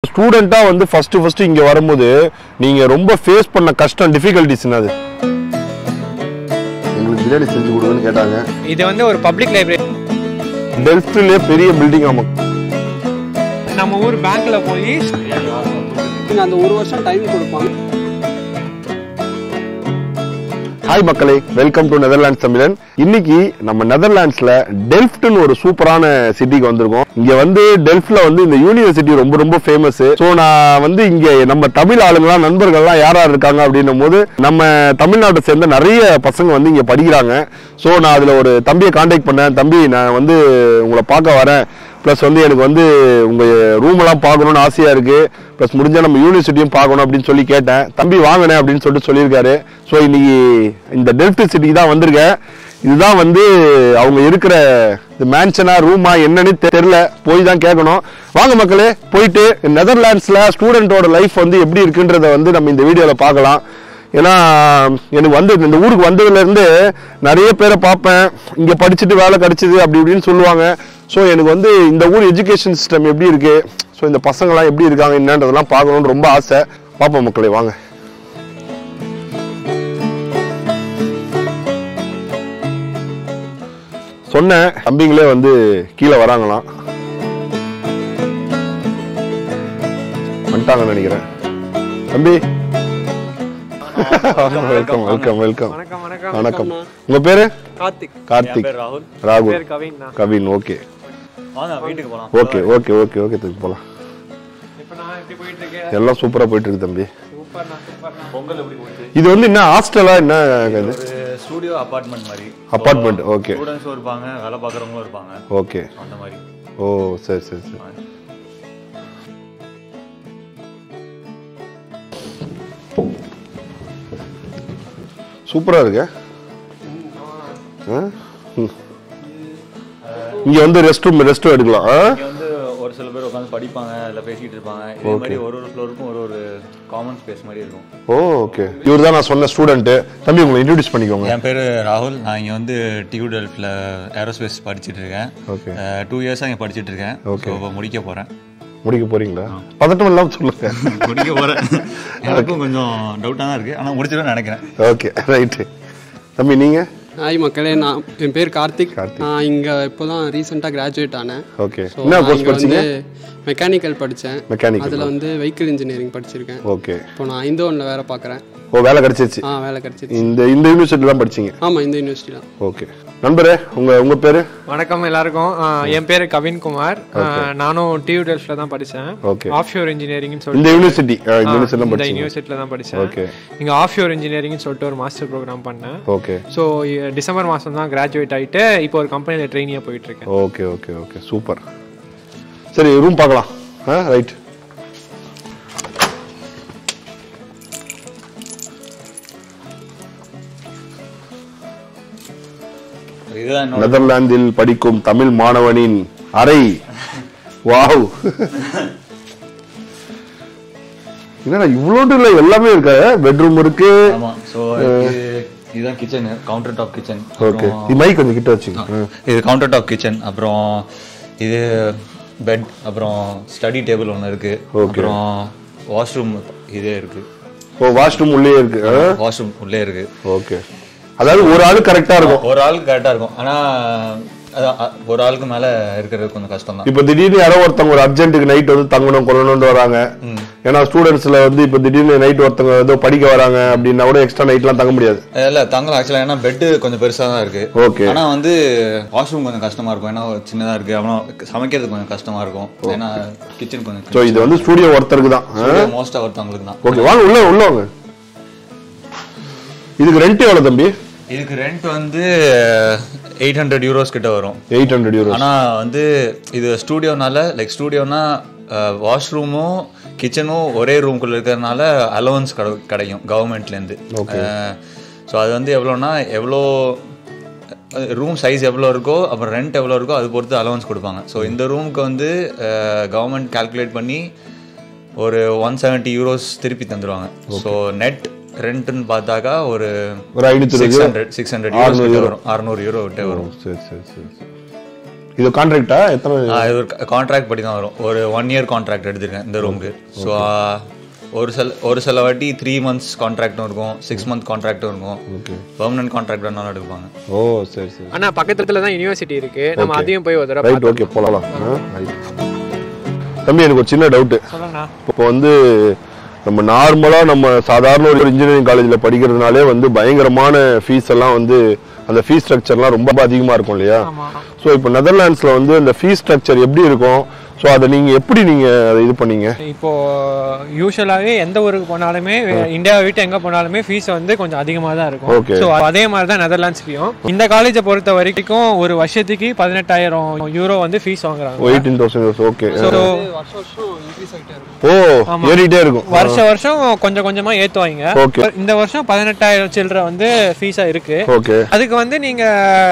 ஸ்டூடெண்ட்டாக வந்து first first இங்கே வரும்போது நீங்கள் ரொம்ப ஃபேஸ் பண்ண கஷ்டம் டிஃபிகல்ட்டிஸ் என்னது எங்களுக்கு பிரியாணி செஞ்சு கொடுங்கன்னு கேட்டாங்க இது வந்து ஒரு பப்ளிக் லைப்ரரி டெல்ஃப்ட்லேயே பெரிய பில்டிங் ஆமாம் நம்ம ஊர் பேங்க்ல போய் நீங்க அந்த ஒரு வருஷம் டைம் கொடுப்பாங்க ஹாய் மக்களே வெல்கம் டு நெதர்லாண்ட்ஸ் தமிழன் இன்னைக்கு நம்ம நெதர்லாண்ட்ஸ்ல டெல்ஃப்ட்னு ஒரு சூப்பரான சிட்டிக்கு வந்திருக்கோம் இங்க வந்து டெல்ஃப்ட்ல வந்து இந்த யூனிவர்சிட்டி ரொம்ப ரொம்ப ஃபேமஸ் ஸோ நான் வந்து இங்க நம்ம தமிழ் ஆளுங்களாம் நண்பர்கள்லாம் யார் யார் இருக்காங்க அப்படின்னும் போது நம்ம தமிழ்நாட்டை சேர்ந்த நிறைய பசங்க வந்து இங்க படிக்கிறாங்க ஸோ நான் அதுல ஒரு தம்பியை காண்டாக்ட் பண்ணேன் தம்பி நான் வந்து உங்களை பார்க்க வரேன் ப்ளஸ் வந்து எனக்கு வந்து உங்கள் ரூமெல்லாம் பார்க்கணும்னு ஆசையாக இருக்குது ப்ளஸ் முடிஞ்சால் நம்ம யூனிவர்சிட்டியும் பார்க்கணும் அப்படின்னு சொல்லி கேட்டேன் தம்பி வாங்கினேன் அப்படின்னு சொல்லிட்டு சொல்லியிருக்காரு ஸோ இன்னைக்கு இந்த டெல்ஃப்ட் சிட்டிக்கு தான் வந்திருக்கேன் இதுதான் வந்து அவங்க இருக்கிற இந்த மேன்ஷனா ரூமா என்னன்னு தெ- தெரியல போய் தான் கேட்கணும் வாங்க மக்களே போயிட்டு நெதர்லாண்ட்ஸில் ஸ்டூடெண்ட்டோட லைஃப் வந்து எப்படி இருக்குன்றத வந்து நம்ம இந்த வீடியோவில் பார்க்கலாம் ஏன்னா எனக்கு வந்து இந்த ஊருக்கு வந்ததுலேருந்து நிறைய பேரை பார்ப்பேன் இங்கே படிச்சுட்டு வேலை கிடைச்சிது அப்படி இப்படின்னு சொல்லுவாங்க ஸோ எனக்கு வந்து இந்த ஊர் எஜுகேஷன் சிஸ்டம் எப்படி இருக்கு ஸோ இந்த பசங்களாம் எப்படி இருக்காங்க என்னன்றதெல்லாம் பார்க்கணும்னு ரொம்ப ஆசை பார்ப்போம் மக்களே வாங்க சொன்ன தம்பிங்களே வந்து கீழே வராங்களாம் வந்துட்டாங்கன்னு நினைக்கிறேன் தம்பி வெல்கம் வெல்கம் வெல்கம் வணக்கம் வணக்கம் வணக்கம் உங்க பேரு கார்த்திக் கார்த்திக் பேர் ராகுல் ராகுல் பேர் கவின் தான் கவின் ஓகே வாங்க வீட்டுக்கு போலாம் ஓகே ஓகே ஓகே ஓகே தம்பி போலாம் இப்போ நான் எப்படி போயிட்டு இருக்கேன் எல்லாம் சூப்பரா போயிட்டு இருக்கு தம்பி சூப்பர்ண்ணா சூப்பர்ண்ணா பொங்கல் எப்படி போச்சு இது வந்து என்ன ஹாஸ்டலா என்ன இது ஒரு ஸ்டூடியோ அபார்ட்மெண்ட் மாதிரி அப்பார்ட்மெண்ட் ஓகே ஸ்டூடெண்ட்ஸும் இருப்பாங்க வேலை பார்க்குறவங்களும் இருப்பாங்க ஓகே அந்த மாதிரி ஓ சரி சரி சரி சூப்பரா இருக்கு ஆ? ம். இங்க வந்து ரெஸ்ட் ரூம் ரெஸ்ட் எடுக்கலாம் ஆ? இங்க வந்து ஒரு சில பேர் உட்காந்து படிப்பாங்க இல்லை பேசிக்கிட்டு இருப்பாங்க இதே மாதிரி ஒரு ஒரு ஃப்ளோருக்கும் ஒரு ஒரு காமன் ஸ்பேஸ் மாதிரி இருக்கும் ஓ ஓகே இவர் தான் நான் சொன்ன ஸ்டூடெண்ட் தம்பி உங்களை இன்ட்ரடியூஸ் பண்ணிக்கோங்க என் பேர் ராகுல் நான் இங்கே வந்து டியூ டெல்ஃபில் ஏரோஸ்பேஸ் படிச்சுட்டு இருக்கேன் ஓகே டூ இயர்ஸாக இங்கே படிச்சுட்டு இருக்கேன் Okay. ஸோ இப்போ முடிக்க போகிறேன் முடிக்க போறீங்களா பதட்டம் இல்லாம சொல்லுங்க முடிக்க போகிறேன் எனக்கும் கொஞ்சம் டவுட்டாக தான் இருக்குது ஆனால் முடிச்சிடுவேன் நினைக்கிறேன் ஓகே ரைட்டு தம்பி நீங்க ஹாய் மக்களே நான் என் பேர் கார்த்திக் கார்த்திக். நான் இங்கே இப்போ தான் ரீசெண்டாக கிராஜுவேட் ஆனேன் ஓகே ஸோ என்ன கோர்ஸ் இங்கே படிச்சீங்க வந்து மெக்கானிக்கல் படித்தேன் மெக்கானிக்கல் அதில் வந்து வெஹிக்கிள் இன்ஜினியரிங் படிச்சிருக்கேன் ஓகே இப்போ நான் ஐந்தோனில் வேலை பார்க்குறேன் ஓ வேலை கிடைச்சிருச்சு ஆ வேலை கிடச்சிருச்சு இந்த இந்த யூனிவர்சிட்டி தான் படிச்சீங்க ஆமாம் இந்த யூனிவர்சிட்டி தான் ஓகே நண்பரே உங்க உங்க பேரு வணக்கம் எல்லாருக்கும் ஆ, என் பேர் கவின் குமார் ஆ, நானும் டியூ டெல்ஃப்ல தான் படித்தேன் ஓகே ஆஃப்ஷோர் இன்ஜினியரிங்னு இந்த சொல்லிட்டு யூனிவர்சிட்டி இந்த யூனிவர்சிட்டி தான் இந்த படிச்சீங்க யூனிவர்சிட்டியில் தான் படித்தேன் ஓகே இங்கே ஆஃப்ஷோர் இன்ஜினியரிங்னு சொல்லிட்டு ஒரு மாஸ்டர் ப்ரோக்ராம் பண்ணேன் ஓகே ஸோ டிசம்பர் மாதம் தான் கிராஜுவேட் ஆகிட்டு இப்போ ஒரு கம்பெனியில் ட்ரெயினியாக போயிட்டு இருக்கேன் ஓகே ஓகே ஓகே சூப்பர் சரி ரூம் பார்க்கலாம் ஆ ரைட் இதுதான் என்னோட நெதர்லாந்தில் படிக்கும் தமிழ் மாணவனின் அறை வாவ் என்னடா இவ்வளோண்டுல எல்லாமே இருக்கா பெட்ரூம் இருக்கு ஆமாம் ஸோ இதுதான் kitchen counter top kitchen okay இது மைக் கொஞ்சம் கிட்ட வச்சுங்க ஆ. இது கவுண்டர் டாப் கிச்சன் அப்புறம் இது பெட் அப்புறம் ஸ்டடி டேபிள் ஒன்று இருக்கு அப்புறம் வாஷ்ரூம் இதே இருக்கு ஓ வாஷ்ரூம் உள்ளே இருக்கு ஆ? வாஷ்ரூம் உள்ளே இருக்கு ஓகே அதாவது ஒரு ஆளு கரெக்டா இருக்கும் ஒரு ஆளுக்கு கரெக்டாக இருக்கும் ஆனால் அதான் அ- ஒரு ஆளுக்கு மேலே இருக்கிறது கொஞ்சம் கஷ்டம் தான் இப்ப திடீர்னு யாரோ ஒருத்தவங்க ஒரு அர்ஜென்ட்டுக்கு நைட் வந்து தங்கணும் கொள்ளணும்னு வராங்க ஏன்னா ஸ்டூடெண்ட்ஸ்ல வந்து இப்ப திடீர்னு நைட் ஒருத்தவங்க ஏதோ படிக்க வராங்க அப்படின்னா கூட எக்ஸ்ட்ரா நைட்லாம் தங்க முடியாது இல்லை தங்கலாம் ஆக்சுவலாக ஏன்னா பெட்டு கொஞ்சம் பெருசாக தான் இருக்கு ஓகே ஆனால் வந்து வாஷ்ரூம் கொஞ்சம் கஷ்டமா இருக்கும் ஏன்னா சின்னதாக இருக்கு அப்புறம் சமைக்கிறது கொஞ்சம் கஷ்டமா இருக்கும் ஏன்னா கிச்சன் ஸோ கொஞ்சம் இது வந்து ஸ்டூடியோ ஒருத்தருக்கு தான் மோஸ்ட்டாக ஒருத்தவங்களுக்கு தான் ஓகே வாங்க உள்ள உள்ள வாங்க இதுக்கு ரெண்ட் எவ்வளவு தம்பி இதுக்கு ரெண்ட் வந்து எயிட் ஹண்ட்ரட் யூரோஸ் கிட்ட வரும் எயிட் ஹண்ட்ரட் யூரோ ஆனா வந்து இது ஸ்டூடியோனால லைக் ஸ்டூடியோனா வாஷ்ரூமும் கிச்சனும் ஒரே ரூம்குள்ள இருக்கிறதுனால அலவன்ஸ் கிடைக்கும் கவர்மெண்ட்லேருந்து ஸோ அது வந்து எவ்வளோனா எவ்வளோ ரூம் சைஸ் எவ்வளோ இருக்கோ அப்புறம் ரெண்ட் எவ்வளோ இருக்கோ அது பொறுத்து அலவன்ஸ் கொடுப்பாங்க ஸோ இந்த ரூமுக்கு வந்து கவர்மெண்ட் கால்குலேட் பண்ணி ஒரு ஒன் செவன்ட்டி யூரோஸ் திருப்பி தந்துடுவாங்க ஸோ நெட் ரெண்ட்னு பார்த்தாக்கா ஒரு ஒரு ஐநூத்தி six hundred six hundred euros கிட்ட வரும் அறுநூறு யூரோ விட்டே வரும் சரி சரி சரி சரி. இது கான்ட்ராக்டா எத்தனை ஆ, இது ஒரு கான்ட்ராக்ட் படி தான் வரும் ஒரு ஒன் இயர் கான்ட்ராக்ட் எடுத்திருக்கேன் இந்த ரூமுக்கு ஸோ ஒரு சில ஒரு சில வாட்டி த்ரீ மந்த்ஸ் கான்ட்ராக்டும் இருக்கும் சிக்ஸ் மந்த் கான்ட்ராக்டும் இருக்கும் பெர்மனன்ட் கான்ட்ராக்ட் வேணாலும் எடுப்பாங்க ஓ சரி சரி ஆனா பக்கத்துல தான் யூனிவர்சிட்டி இருக்கு நம்ம அதையும் போய் ஒரு தடவை ரைட் ஓகே போகலாம் தம்பி எனக்கு ஒரு சின்ன டவுட்டு சொல்லுங்கண்ணா இப்போ வந்து நம்ம நார்மலாக நம்ம சாதாரண ஒரு இன்ஜினியரிங் காலேஜில் படிக்கிறதுனாலே வந்து பயங்கரமான ஃபீஸ் எல்லாம் வந்து அந்த ஃபீஸ் ஸ்ட்ரக்சர்லாம் ரொம்ப அதிகமாக இருக்கும் இல்லையா ஆமா ஸோ இப்போ நெதர்லாண்ட்ஸில் வந்து அந்த ஃபீஸ் ஸ்ட்ரக்சர் எப்படி இருக்கும் ஸோ அதை நீங்கள் எப்படி நீங்கள் அதை இது பண்ணீங்க இப்போ யூஸ்வலாகவே எந்த ஊருக்கு போனாலுமே இந்தியாவை விட்டு எங்க போனாலுமே ஃபீஸ் வந்து கொஞ்சம் அதிகமாக தான் இருக்கும் Okay. ஸோ அதே மாதிரி தான் நெதர்லாண்ட்ஸ்லயும் இந்த காலேஜை பொறுத்த வரைக்கும் ஒரு வருஷத்துக்கு பதினெட்டாயிரம் யூரோ வந்து ஃபீஸ் வாங்குறாங்க எயிட்டீன் தௌசண்ட் ஓகே ஸோ வருஷம் வருஷம் இன்க்ரீஸ் ஆகிட்டே இருக்கும் ஓ ஏறிட்டே இருக்கும் வருஷ வருஷம் கொஞ்சம் கொஞ்சமா ஏத்துவாங்க Okay. இந்த வருஷம் பதினெட்டாயிரம் சில்லற வந்து ஃபீஸா இருக்கு ஓகே அதுக்கு வந்து நீங்க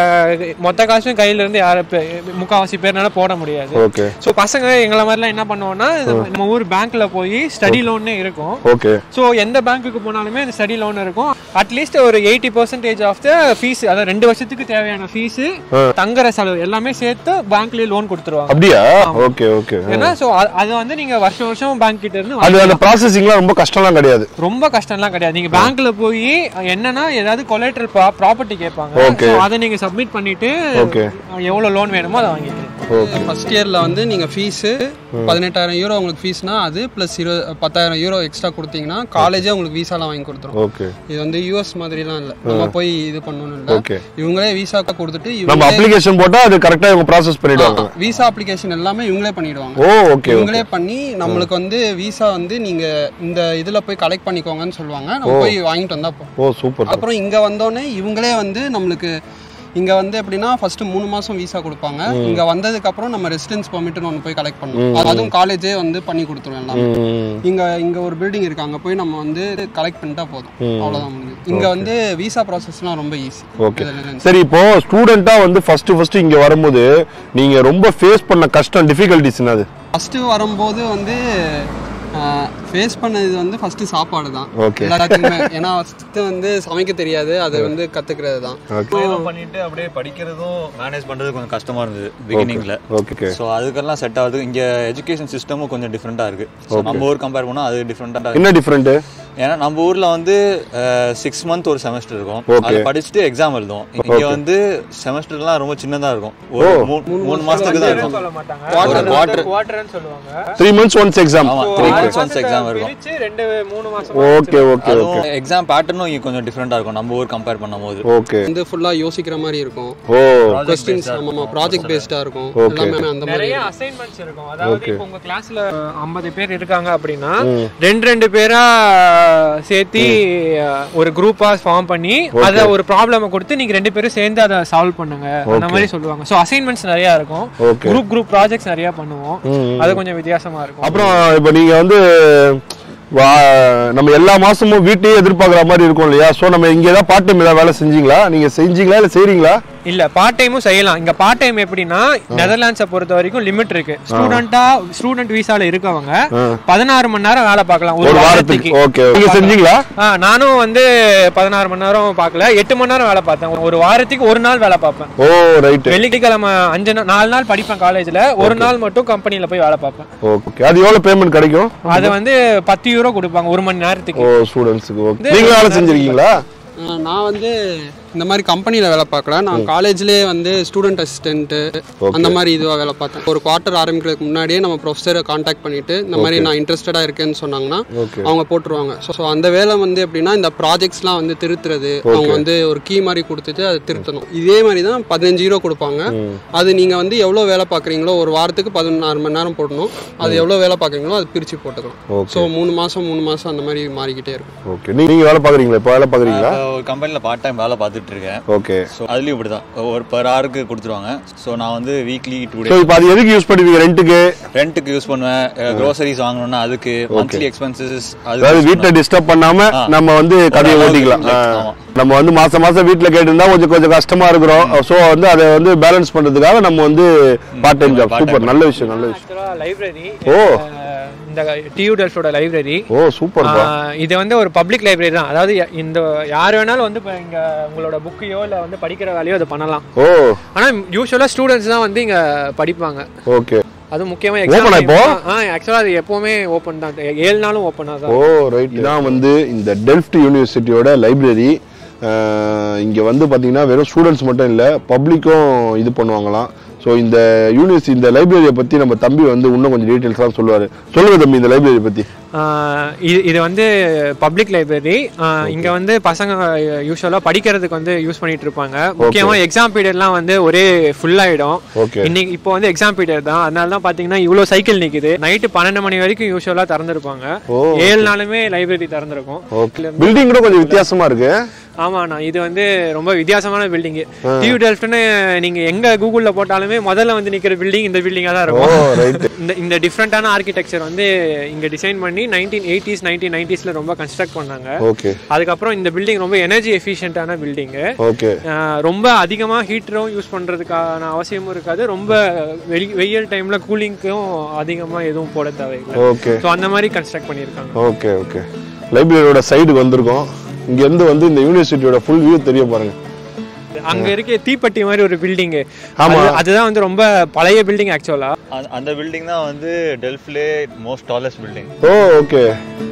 மொத்த காசும் கையில இருந்து யாரு பே- முக்காவாசி பேர்னால போட முடியாது ஓகே ஸோ பசங்க எங்களை மாதிரிலாம் என்ன பண்ணுவோம்னா நம்ம ஊர் பேங்க்ல போய் ஸ்டடி லோன்னே இருக்கும் ஓகே ஸோ எந்த பேங்க்குக்கு போனாலுமே அந்த ஸ்டடி லோன் இருக்கும் அட்லீஸ்ட் ஒரு eighty percentage of the fees அதாவது ரெண்டு வருஷத்துக்கு தேவையான ஃபீஸ் தங்குற செலவு எல்லாமே சேர்த்து பேங்க்லயே லோன் கொடுத்துருவாங்க அப்படியா ஓகே ஓகே ஏன்னா ஸோ அது வந்து நீங்க வருஷம் வருஷம் பேங்க் கிட்ட இருந்து அது அந்த ப்ராசஸிங்லாம் ரொம்ப கஷ்டம்லாம் கிடையாது ரொம்ப கஷ்டம்லாம் கிடையாது நீங்க பேங்க்ல போய் என்னன்னா ஏதாவது கொலேட்ரல் ப்ராப்பர்ட்டி கேட்பாங்க Okay. So அதை நீங்க சப்மிட் பண்ணிட்டு Okay. எவ்வளவு லோன் வேணுமோ அதை வாங்கிக்கலாம் ஓகே ஃபர்ஸ்ட் இயரில் வந்து நீங்கள் ஃபீஸு பதினெட்டாயிரம் யூரோ உங்களுக்கு ஃபீஸ்னா அது ப்ளஸ் இருபது பத்தாயிரம் யூரோ எக்ஸ்ட்ரா கொடுத்தீங்கன்னா காலேஜே உங்களுக்கு வீசாலாம் வாங்கி கொடுத்துரும் ஓகே இது வந்து யூஎஸ் மாதிரிலாம் இல்லை நம்ம போய் இது பண்ணணும் இல்லை ஓகே இவங்களே விசா கொடுத்துட்டு நம்ம இவங்களே அப்ளிகேஷன் போட்டா அது கரெக்டா இவங்க ப்ராசஸ் பண்ணிடுவாங்க விசா அப்ளிகேஷன் எல்லாமே இவங்களே பண்ணிடுவாங்க ஓ ஓகே இவங்களே பண்ணி நம்மளுக்கு வந்து விசா வந்து நீங்க இந்த இதுல போய் கலெக்ட் பண்ணிக்கோங்கன்னு சொல்லுவாங்க நம்ம போய் வாங்கிட்டு வந்தா போதும் ஓ சூப்பர் அப்புறம் இங்க வந்தோடனே இவங்களே வந்து நம்மளுக்கு இங்க வந்து எப்படின்னா ஃபர்ஸ்ட் மூணு மாசம் விசா கொடுப்பாங்க இங்க வந்ததுக்கு அப்புறம் நம்ம ரெசிடென்ஸ் பெர்மிட்னு ஒன்று போய் கலெக்ட் பண்ணணும் அது- அதுவும் காலேஜே வந்து பண்ணி கொடுத்துரும் எல்லாமே இங்க இங்க ஒரு பில்டிங் இருக்கு அங்க போய் நம்ம வந்து கலெக்ட் பண்ணிட்டா போதும் அவ்வளவுதான் முடிஞ்சது இங்க வந்து விசா ப்ராசஸ்லாம் ரொம்ப ஈஸி ஓகே சரி இப்போ ஸ்டூடெண்டா வந்து ஃபர்ஸ்ட் ஃபர்ஸ்ட் இங்க வரும்போது நீங்க ரொம்ப ஃபேஸ் பண்ண கஷ்டம் டிஃபிகல்டிஸ் என்னது ஃபர்ஸ்ட் வரும்போது வந்து ஃபேஸ் பண்ணது வந்து ஃபர்ஸ்ட் சாப்பாடு தான் Okay. எல்லாத்துக்குமே ஏன்னா ஃபர்ஸ்ட் வந்து சமைக்க தெரியாது அது வந்து கத்துக்கிறது தான் பண்ணிட்டு அப்படியே படிக்கிறதும் மேனேஜ் பண்றது கொஞ்சம் கஷ்டமா இருந்தது பிகினிங்ல ஓகே ஸோ அதுக்கெல்லாம் செட் ஆகுது இங்க எஜுகேஷன் சிஸ்டமும் கொஞ்சம் டிஃப்ரெண்டா இருக்கு So, நம்ம ஊர் கம்பேர் பண்ணா அது டிஃப்ரெண்டா என்ன டிஃப்ரெண்ட் ஏன்னா நம்ம ஊர்ல வந்து சிக்ஸ் மந்த் ஒரு செமஸ்டர் இருக்கும் Okay. அது படிச்சுட்டு எக்ஸாம் எழுதுவோம் இங்க வந்து செமஸ்டர்லாம் ரொம்ப சின்னதா இருக்கும் ஒரு மூணு- மூணு மாசத்துக்கு தான் இருக்கும் சொல்ல மாட்டாங்க Quarter, quarter. குவார்டர்னு சொல்லுவாங்க த்ரீ மந்த்ஸ் ஒன்ஸ் எக்ஸாம் ஆமா த்ரீ மந்த்ஸ் ஒன்ஸ் எக்ஸாம் இருக்கும் பிரிச்சு ரெண்டு மூணு மாசம் ஓகே ஓகே ஓகே அதுவும் எக்ஸாம் பேட்டர்னும் இங்க கொஞ்சம் டிஃப்ரெண்டா இருக்கும் நம்ம ஊர் கம்பேர் பண்ணும்போது ஓகே வந்து ஃபுல்லா யோசிக்கிற மாதிரி இருக்கும் ஓ கொஸ்டின்ஸ் ஆமாமா ப்ராஜெக்ட் பேஸ்டா இருக்கும் எல்லாமே அந்த மாதிரி நிறைய அசைன்மெண்ட்ஸ் இருக்கும் அதாவது இப்போ உங்க கிளாஸ்ல 50 பேர் இருக்காங்க அப்படின்னா ரெண்டு ரெண்டு பேரா சேர்த்து ஒரு குரூப்பா ஃபார்ம் பண்ணி அத ஒரு ப்ராப்ளம கொடுத்து நீங்க ரெண்டு பேரும் சேர்ந்து அதை சால்வ் பண்ணுங்க அந்த மாதிரி சொல்லுவாங்க சோ அசைன்மெண்ட்ஸ் நிறைய இருக்கும் Okay. குரூப் குரூப் ப்ராஜெக்ட்ஸ் நிறைய பண்ணுவோம் அது கொஞ்சம் வித்தியாசமா இருக்கும் அப்புறம் இப்போ நீங்க வந்து வா- நம்ம எல்லா மாசமும் வீட்டையே எதிர்பார்க்குற மாதிரி இருக்கும் இல்லையா ஸோ நம்ம இங்கே ஏதாவது பார்ட் டைம் ஏதாவது வேலை செஞ்சீங்களா நீங்க செஞ்சீங்களா இல்லை செய்றீங்களா இல்ல பார்ட் டைமும் செய்யலாம் இங்க பார்ட் டைம் எப்படின்னா நெதர்லாண்ட்ஸை பொறுத்த வரைக்கும் லிமிட் இருக்கு ஸ்டூடெண்டா ஸ்டூடெண்ட் விசால இருக்கவங்க பதினாறு மணி நேரம் வேலை பார்க்கலாம் ஒரு ஒரு வாரத்துக்கு வாரத்துக்கு ஓகே நீங்க செஞ்சீங்களா ஆ, நானும் வந்து பதினாறு மணி நேரம் பார்க்கல எட்டு மணி நேரம் வேலை பார்த்தேன் ஒரு வாரத்துக்கு ஒரு நாள் வேலை பார்ப்பேன் ஓ ரைட்டு வெள்ளிக்கிழமை அஞ்சு நாள் நாலு நாள் படிப்பேன் காலேஜ்ல ஒரு நாள் மட்டும் கம்பெனில போய் வேலை பார்ப்பேன் ஓகே அது எவ்வளோ பேமெண்ட் கிடைக்கும் அது வந்து பத்து யூரோ கொடுப்பாங்க ஒரு மணி நேரத்துக்கு ஓ ஸ்டூடெண்ட்ஸுக்கு ஓகே நீங்களும் வேலை செஞ்சிருக்கீங்களா அஹ் நான் வந்து இந்த மாதிரி கம்பெனியில் வேலை பார்க்கல நான் காலேஜ்லேயே வந்து ஸ்டூடெண்ட் அசிஸ்டன்ட்டு அந்த மாதிரி இதுவாக வேலை பார்த்தேன் ஒரு குவார்ட்டர் ஆரம்பிக்கிறதுக்கு முன்னாடியே நம்ம ப்ரொஃபஸரை காண்டாக்ட் பண்ணிட்டு இந்த மாதிரி நான் இன்ட்ரெஸ்டடாக இருக்கேன்னு சொன்னாங்கன்னா Okay. அவங்க போட்டுருவாங்க ஸோ அந்த வேலை வந்து எப்படின்னா இந்த ப்ராஜெக்ட்ஸ்லாம் வந்து திருத்துறது அவங்க வந்து ஒரு கீ மாதிரி கொடுத்துட்டு அதை திருத்தணும் இதே மாதிரி தான் பதினஞ்சு ஹீரோ கொடுப்பாங்க அது நீங்கள் வந்து எவ்வளோ வேலை பார்க்குறீங்களோ ஒரு வாரத்துக்கு பதினாறு மணி நேரம் போடணும் அது எவ்வளோ வேலை பார்க்குறீங்களோ அது பிரித்து போட்டுக்கலாம் Okay. ஸோ மூணு மாதம் மூணு மாதம் அந்த மாதிரி மாறிக்கிட்டே இருக்கும் ஓகே நீங்க வேலை பார்க்குறீங்களா இப்போ வேலை பார்க்குறீங்களா இப்போ ஒரு கம்பெனில பார்ட் டைம் வேலை பார்த்துட்டு இருக்கேன் ஓகே ஸோ அதுலயும் இப்படி தான் ஒரு பர் ஹவருக்கு கொடுத்துருவாங்க ஸோ நான் வந்து வீக்லி டூ ஸோ டே இப்போ அது எதுக்கு யூஸ் பண்ணுவீங்க ரெண்ட்டுக்கு ரெண்ட்டுக்கு யூஸ் பண்ணுவேன் க்ரோசரிஸ் வாங்கணும்னா அதுக்கு மந்த்லி எக்ஸ்பென்சஸ் அதாவது வீட்டை டிஸ்டர்ப் பண்ணாம நம்ம வந்து கதையை அளவுக்கு ஓட்டிக்கலாம் like, ஆ. ஆமா. நம்ம வந்து மாசம் மாசம் வீட்ல கேட்டிருந்தா கொஞ்சம் கொஞ்சம் கஷ்டமா இருக்கிறோம் ஸோ வந்து அதை வந்து பேலன்ஸ் பண்றதுக்காக நம்ம வந்து part time job part-time super நல்ல விஷயம் நல்ல விஷயம் ஆக்சுவலா லைப்ரரி ஓ. இந்த இந்த டியூ டெல்ஃபோட லைப்ரரி ஓ சூப்பர் இது வந்து ஒரு பப்ளிக் லைப்ரரி தான் அதாவது இந்த யார் வேணாலும் வந்து இப்போ இங்கே உங்களோட புக்கையோ இல்லை வந்து படிக்கிற வேலையோ அதை பண்ணலாம் ஓ ஆனால் யூஸ்வலாக ஸ்டூடெண்ட்ஸ் தான் வந்து இங்கே படிப்பாங்க ஓகே அது முக்கியமாக Open ஆ எக்ஸாம் இப்போ? ஆ ஆக்சுவலாக அது எப்போவுமே ஓப்பன் தான் ஏழு நாளும் ஓப்பனாக தான் ஓ ரைட் இதான் வந்து இந்த டெல்ஃப்ட் யூனிவர்சிட்டியோட லைப்ரரி இங்கே வந்து பார்த்தீங்கன்னா வெறும் ஸ்டூடெண்ட்ஸ் மட்டும் இல்லை பப்ளிக்கும் இது பண்ணுவாங்களாம் ஸோ இந்த யூனிவர்சிட்டி இந்த லைப்ரரியை பற்றி நம்ம தம்பி வந்து இன்னும் கொஞ்சம் டீட்டெயில்ஸ்லாம் சொல்லுவார் சொல்லுங்க தம்பி இந்த லைப்ரரி பற்றி ஆஹ் இது இது வந்து பப்ளிக் லைப்ரரி இங்க வந்து பசங்க யூஸ்வலா படிக்கிறதுக்கு வந்து யூஸ் பண்ணிட்டு இருப்பாங்க முக்கியமா எக்ஸாம் பீரியட்லாம் வந்து ஒரே ஃபுல் ஆயிடும் ஓகே இன்னைக்கு இப்போ வந்து எக்ஸாம் பீரியட் தான் அதனால தான் பாத்தீங்கன்னா இவ்வளோ சைக்கிள் நிக்குது நைட்டு பன்னெண்டு மணி வரைக்கும் யூஸ்வலா திறந்திருப்பாங்க ஓ ஏழு நாளுமே லைப்ரரி திறந்திருக்கும் ஓகே பில்டிங் கூட கொஞ்சம் வித்தியாசமா இருக்கு ஆமாண்ணா இது வந்து ரொம்ப வித்தியாசமான பில்டிங் டியூ டெல்ஃப்ட்னு நீங்க எங்க கூகுள்ல போட்டாலுமே முதல்ல வந்து நிக்கிற பில்டிங் இந்த பில்டிங்கா தான் ஓ இருக்கும் ரைட் இந்த இந்த டிஃப்ரெண்டான ஆர்கிடெக்சர் வந்து இங்க டிசைன் பண்ணி நைன்டீன் எயிட்டிஸ் நைன்டீன் நைன்டிஸ்ல ரொம்ப கன்ஸ்ட்ரக்ட் பண்ணாங்க ஓகே அதுக்கப்புறம் இந்த பில்டிங் ரொம்ப எனர்ஜி எஃபிஷியன்ட்டான பில்டிங் ஓகே ரொம்ப அதிகமாக ஹீட்டரும் யூஸ் பண்ணுறதுக்கான அவசியமும் இருக்காது ரொம்ப வெளி வெயில் டைமில் கூலிங்க்கும் அதிகமாக எதுவும் போட தேவையில்லை ஓகே ஸோ அந்த மாதிரி கன்ஸ்ட்ரக்ட் பண்ணியிருக்காங்க ஓகே ஓகே லைப்ரரியோட சைடுக்கு வந்திருக்கோம் இங்கேருந்து வந்து இந்த யூனிவர்சிட்டியோட ஃபுல் வியூ தெரிய பாருங்க அங்க இருக்க தீப்பெட்டி மாதிரி ஒரு பில்டிங் ஆமா. அதுதான் வந்து ரொம்ப பழைய பில்டிங் ஆக்சுவலா அந்த- அந்த பில்டிங் தான் வந்து டெல்ஃப்லே மோஸ்ட் டாலஸ்ட் பில்டிங் ஓ ஓகே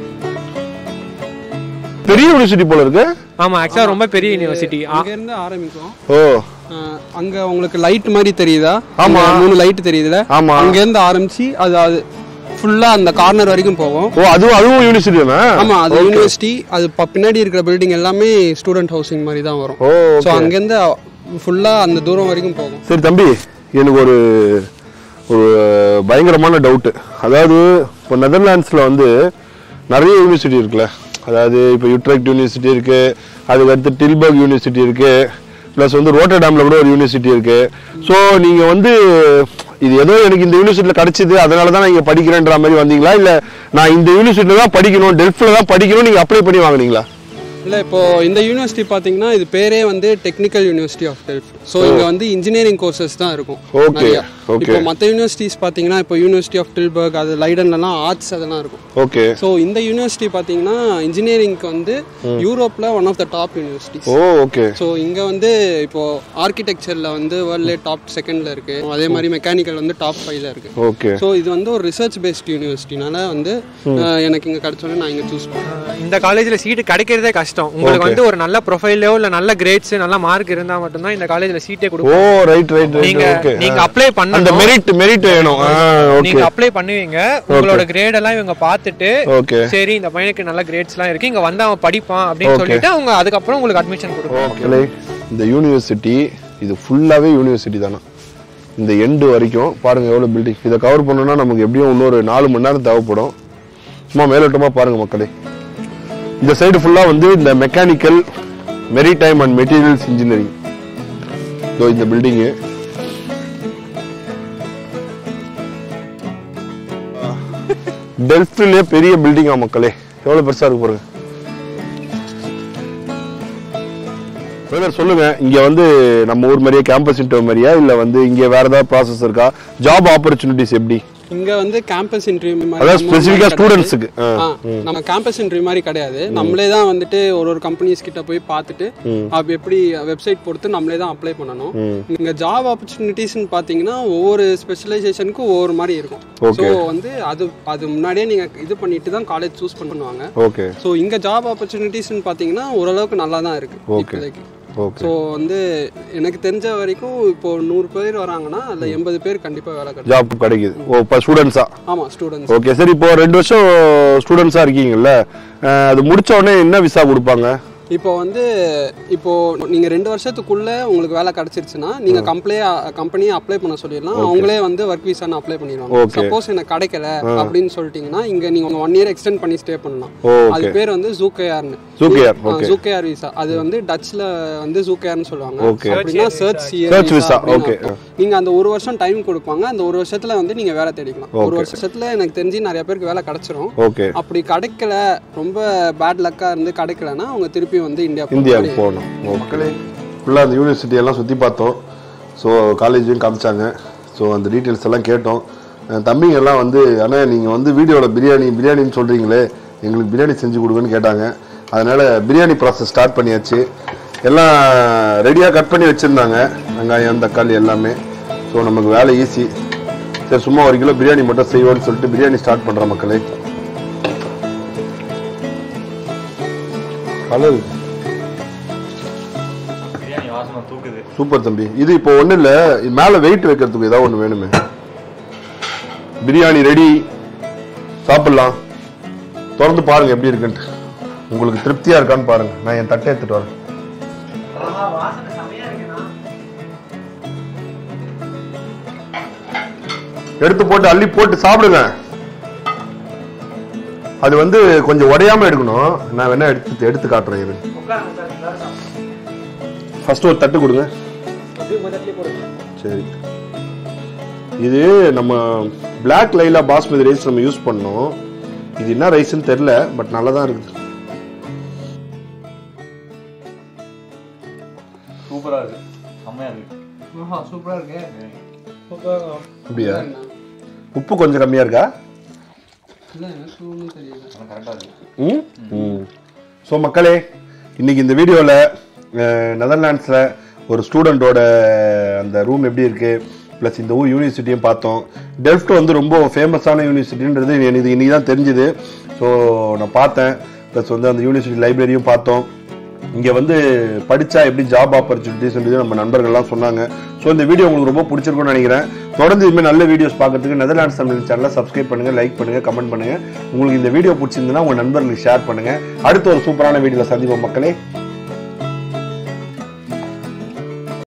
பெரிய யூனிவர்சிட்டி போல இருக்கு ஆமா ஆக்சுவலா ரொம்ப பெரிய யூனிவர்சிட்டி அங்க இருந்து ஆரம்பிக்கும் ஓ அஹ் அங்க உங்களுக்கு லைட் மாதிரி தெரியுதா ஆமா. இங்க மூணு லைட் தெரியுதுல ஆமா அங்க இருந்து ஆரம்பிச்சு அது அது ஃபுல்லா அந்த கார்னர் வரைக்கும் போகும் ஓ அதுவும் அதுவும் யூனிவர்சிட்டி தானே ஆமா அது யூனிவர்சிட்டி அது ப- பின்னாடி இருக்கிற பில்டிங் எல்லாமே ஸ்டூடெண்ட் ஹவுசிங் மாதிரி தான் வரும் ஓ ஸோ அங்கேருந்து ஃபுல்லா அந்த தூரம் வரைக்கும் போகும் சரி தம்பி எனக்கு ஒரு ஒரு பயங்கரமான டவுட்டு அதாவது இப்போ நெதர்லாண்ட்ஸில் வந்து நிறைய யூனிவர்சிட்டி இருக்குல்ல அதாவது இப்போ யுட்ரெக்ட் யூனிவர்சிட்டி இருக்கு அதுக்கு அடுத்து டில்பர்க் யூனிவர்சிட்டி இருக்கு ப்ளஸ் வந்து ரோட்டர்டாம்ல கூட ஒரு யூனிவர்சிட்டி இருக்கு ஸோ நீங்க வந்து இது ஏதோ எனக்கு இந்த யூனிவர்சிட்டியில் கிடைச்சது அதனால தான் நான் இங்கே படிக்கிறேன்ற மாதிரி வந்தீங்களா இல்லை நான் இந்த யூனிவர்சிட்டியில் தான் படிக்கணும் டெல்ஃபில் தான் படிக்கணும் நீங்கள் அப்ளை பண்ணி வாங்குனீங்களா இல்ல இப்போ இந்த யூனிவர்சிட்டி பாத்தீங்கன்னா இது பேரே வந்து technical university of Delft so இங்க வந்து இன்ஜினியரிங் கோர்சஸ் தான் இருக்கும் Okay, நிறைய. okay. இப்போ மற்ற யூனிவர்சிட்டிஸ் பாத்தீங்கன்னா இப்போ யூனிவர்சிட்டி ஆஃப் டில்பர்க் அது லைடன்லலாம் ஆர்ட்ஸ் அதெல்லாம் இருக்கும் ஓகே ஸோ இந்த யூனிவர்சிட்டி பாத்தீங்கன்னா இன்ஜினியரிங்க்கு வந்து யூரோப்ல one of the top universities oh okay so இங்க வந்து இப்போ ஆர்கிடெக்சர்ல வந்து வேர்ல்ட்லே டாப் செகண்ட்ல இருக்கு அதே மாதிரி மெக்கானிக்கல் வந்து டாப் ஃபைவ்ல இருக்கு ஓகே ஸோ இது வந்து ஒரு ரிசர்ச் பேஸ்ட் யூனிவர்சிட்டினால வந்து அஹ், எனக்கு இங்க கிடைச்சோன்னே நான் இங்க சூஸ் பண்ணேன் இந்த காலேஜ்ல சீட்டு கிடைக்கிறதே கஷ்டம் உங்களுக்கு வந்து ஒரு நல்ல ப்ரொஃபைலோ இல்ல நல்ல கிரேட்ஸ் நல்ல மார்க் இருந்தா மட்டும்தான் இந்த காலேஜ்ல சீட்டே ஓ கொடுக்கும் ரைட் ரைட் ரைட் நீங்க ஓகே நீங்க அப்ளை அந்த பண்ணணும் மெரிட் மெரிட் வேணும் ஓகே நீங்க அப்ளை பண்ணுவீங்க உங்களோட கிரேட் எல்லாம் இவங்க பார்த்துட்டு ஓகே சரி இந்த பையனுக்கு நல்ல கிரேட்ஸ் எல்லாம் இருக்கு இங்க வந்து அவன் படிப்பான் அப்படின்னு சொல்லிட்டு அவங்க அதுக்கப்புறம் உங்களுக்கு அட்மிஷன் கொடுப்பாங்க ஓகே இந்த யூனிவர்சிட்டி இது ஃபுல்லாவே யூனிவர்சிட்டி தானே இந்த எண்டு வரைக்கும் பாருங்க எவ்வளவு பில்டிங் இதை கவர் பண்ணணும்னா நமக்கு எப்படியும் இன்னொரு நாலு மணி நேரம் தேவைப்படும் சும்மா மேலோட்டமா பாருங்க மக்களே இந்த சைடு ஃபுல்லா வந்து இந்த mechanical maritime and materials engineering இதோ இந்த பில்டிங்கு டெல்ஃப்ட்லயே பெரிய பில்டிங்கா மக்களே எவ்வளவு பெருசா இருக்கு பாருங்க பிரதர் சொல்லுங்க இங்க வந்து நம்ம ஊர் மாதிரியே கேம்பஸ் இன்டர்வியூ மாதிரியா இல்ல வந்து இங்க வேற ஏதாவது ப்ராசஸ் இருக்கா ஜாப் ஆப்பர்ச்சுனிட்டிஸ் எப்படி இங்க வந்து கேம்பஸ் இன்டர்வியூ அதாவது ஸ்பெசிஃபிக்கா ஸ்டூடெண்ட்ஸுக்கு நம்ம கேம்பஸ் இன்டர்வியூ மாதிரி கிடையாது நம்மளே தான் வந்துட்டு ஒரு ஒரு கம்பெனிஸ் கிட்ட போய் பார்த்துட்டு அப்ப எப்படி வெப்சைட் பொறுத்து நம்மளே தான் அப்ளை பண்ணணும் இங்க ஜாப் ஆப்பர்ச்சுனிட்டிஸ்னு பாத்தீங்கன்னா ஒவ்வொரு ஸ்பெஷலைசேஷனுக்கும் ஒவ்வொரு மாதிரி இருக்கும் ஸோ வந்து அது அது முன்னாடியே நீங்க இது பண்ணிட்டு தான் காலேஜ் சூஸ் பண்ணுவாங்க ஓகே ஸோ இங்க ஜாப் ஆப்பர்ச்சுனிட்டிஸ்னு பாத்தீங்கன்னா ஓரளவுக்கு நல்லா தான் இருக்கு Okay. இப்போதைக்கு ஓகே ஸோ வந்து எனக்கு தெரிஞ்ச வரைக்கும் இப்போ நூறு பேர் வராங்கன்னா அதுல எண்பது பேர் கண்டிப்பா வேலை கிடைக்கும் ஜாப் கிடைக்குது ஓ இப்போ ஸ்டூடெண்ட்ஸா ஆமா ஸ்டூடெண்ட்ஸ் ஓகே சரி இப்போ ரெண்டு வருஷம் ஸ்டூடெண்ட்ஸா இருக்கீங்கல்ல அஹ், அது முடிச்ச உடனே என்ன விசா கொடுப்பாங்க இப்போ வந்து இப்போ நீங்க ரெண்டு வருஷத்துக்குள்ள உங்களுக்கு வேலை கிடைச்சிருச்சுன்னா நீங்க கம்பெனியே கம்பெனியை அப்ளை பண்ண சொல்லிடலாம் அவங்களே வந்து ஒர்க் விசான்னு அப்ளை பண்ணிடுவாங்க Okay. சப்போஸ் எனக்கு கிடைக்கல அப்படின்னு சொல்லிட்டீங்கன்னா இங்க நீங்க ஒன் இயர் எக்ஸ்டெண்ட் பண்ணி ஸ்டே பண்ணலாம் அது ஓகே பேர் வந்து ஜூகேஆர்னு ஜூகேஆர் ஓகே ஜூகேஆர் விசா அது வந்து டச்ல வந்து ஜூகேஆர்னு சொல்லுவாங்க Okay. அப்படின்னா சர்ச் Search visa, okay. நீங்க அந்த ஒரு வருஷம் டைம் கொடுப்பாங்க அந்த ஒரு வருஷத்துல வந்து நீங்க வேலை தேடிக்கலாம் ஒரு வருஷத்துல எனக்கு தெரிஞ்சு நிறைய பேருக்கு வேலை கிடைச்சிரும் ஓகே அப்படி கிடைக்கல ரொம்ப பேட் லக்கா இருந்து கிடைக்கலன்னா அவங்க திருப்பி வந்து இந்தியா போற இந்தியாவுக்கு மாதிரி போகணும் மக்களே ஃபுல்லாக அந்த யூனிவர்சிட்டி எல்லாம் சுற்றி பார்த்தோம் ஸோ காலேஜையும் காமிச்சாங்க ஸோ அந்த டீட்டெயில்ஸ் எல்லாம் கேட்டோம் அஹ் தம்பிங்க எல்லாம் வந்து அண்ணா நீங்கள் வந்து வீடியோவில் பிரியாணி பிரியாணின்னு சொல்கிறீங்களே எங்களுக்கு பிரியாணி செஞ்சு கொடுங்கன்னு கேட்டாங்க அதனால் பிரியாணி ப்ராசஸ் ஸ்டார்ட் பண்ணியாச்சு எல்லாம் ரெடியாக கட் பண்ணி வச்சுருந்தாங்க வெங்காயம் தக்காளி எல்லாமே ஸோ நமக்கு வேலை ஈஸி சரி சும்மா ஒரு கிலோ பிரியாணி மட்டும் செய்வோம்னு சொல்லிட்டு பிரியாணி ஸ்டார்ட் பண்ணுறோம் மக்களே கலர் பிரியாணி வாசனை தூக்குது சூப்பர் தம்பி இது இப்போ ஒன்றும் இல்லை மேலே வெயிட் வைக்கிறதுக்கு ஏதாவது ஒன்று வேணுமே பிரியாணி ரெடி சாப்பிடலாம் திறந்து பாருங்க எப்படி இருக்குன்ட்டு உங்களுக்கு திருப்தியா இருக்கான்னு பாருங்க நான் என் தட்டை எடுத்துட்டு வரேன் எடுத்து போட்டு அள்ளி போட்டு சாப்பிடுங்க அது வந்து கொஞ்சம் உடையாம எடுக்கணும் நான் வேணா எடுத்து எடுத்து காட்டுறேன் இது ஃபர்ஸ்ட் ஒரு தட்டு கொடுங்க சரி இது நம்ம Black லைலா பாஸ்மதி ரைஸ் நம்ம யூஸ் பண்ணோம் இது என்ன ரைஸ்னு தெரியல பட் நல்லா தான் இருக்குது சூப்பரா இருக்கு செம்மையா இருக்கு சூப்பரா இருக்கு அப்படியா உப்பு கொஞ்சம் கம்மியா இருக்கா இல்ல எனக்கு ஒன்றும் தெரியல கரெக்டா இருக்கு ம் ம் ஸோ மக்களே இன்னைக்கு இந்த வீடியோவில் நெதர்லாண்ட்ஸில் ஒரு ஸ்டூடெண்ட்டோட அந்த ரூம் எப்படி இருக்கு ப்ளஸ் இந்த ஊர் யூனிவர்சிட்டியும் பார்த்தோம் டெல்ஃப்ட் வந்து ரொம்ப ஃபேமஸான யூனிவர்சிட்டின்றது எனக்கு இன்னைக்கு தான் தெரிஞ்சுது ஸோ நான் பார்த்தேன் ப்ளஸ் வந்து அந்த யூனிவர்சிட்டி லைப்ரரியும் பார்த்தோம் இங்கே வந்து படித்தா எப்படி ஜாப் ஆப்பர்ச்சுனிட்டிஸ்ன்றது நம்ம நண்பர்கள்லாம் சொன்னாங்க ஸோ இந்த வீடியோ உங்களுக்கு ரொம்ப பிடிச்சிருக்கும்னு நினைக்கிறேன் தொடர்ந்து இதுமாதிரி நல்ல வீடியோஸ் பார்க்கறதுக்கு நெதர்லாண்ட்ஸ் தமிழ் சேனலை சப்ஸ்கிரைப் பண்ணுங்க லைக் பண்ணுங்க கமெண்ட் பண்ணுங்க உங்களுக்கு இந்த வீடியோ பிடிச்சிருந்ததுன்னா உங்க நண்பர்களுக்கு ஷேர் பண்ணுங்க அடுத்த ஒரு சூப்பரான வீடியோவில் சந்திப்போம் மக்களே